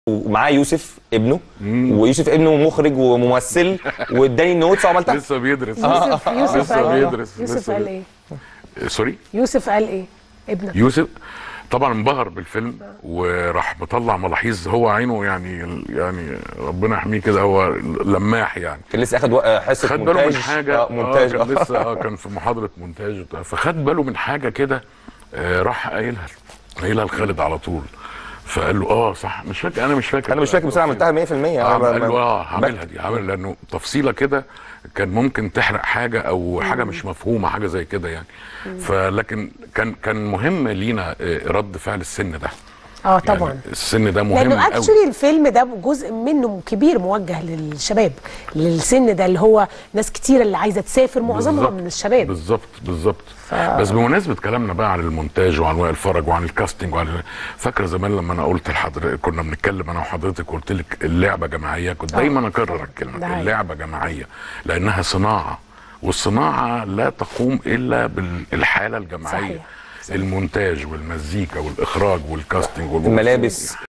ومعاه يوسف ابنه ويوسف ابنه مخرج وممثل واداني النوتس وعملتها لسه بيدرس يوسف يوسف لسه قال ايه بيدرس يوسف لسه قال بي- ايه سوري يوسف قال ايه ابنك يوسف طبعا انبهر بالفيلم وراح مطلع ملاحظ هو عينه يعني يعني ربنا يحميه كده هو لماح يعني كان لسه اخد وق- حصه خد مونتاج باله من حاجه آه مونتاج آه كان آه. لسه اه كان في محاضره مونتاج وبتاع فخد باله من حاجه كده آه راح قايلها قايلها لخالد على طول فقال له اه صح مش فاكر انا مش فاكر انا مش فاكر بس انا عملتها 100% آه أنا قال ب- له اه ب- هعملها دي هعمل لانه تفصيله كده كان ممكن تحرق حاجه او حاجه مش مفهومه حاجه زي كده يعني فلكن كان كان مهم لينا آه، رد فعل السن ده اه يعني طبعا السن ده مهم لانه قوي اكشولي الفيلم ده جزء منه كبير موجه للشباب للسن ده اللي هو ناس كتير اللي عايزه تسافر معظمها بالظبط، من الشباب بالظبط بالظبط بس بمناسبه كلامنا بقى عن المونتاج وعن وائل فرج وعن الكاستنج وعن فاكره زمان لما انا قلت لحضرتك كنا بنتكلم انا وحضرتك قلت لك اللعبه جماعيه كنت دايما اكرر ده الكلمه حقيقي. اللعبه جماعيه لانها صناعه والصناعه لا تقوم الا بالحاله الجماعيه صحيح. المونتاج والمزيكا والاخراج والكاستنج والممثلين. الملابس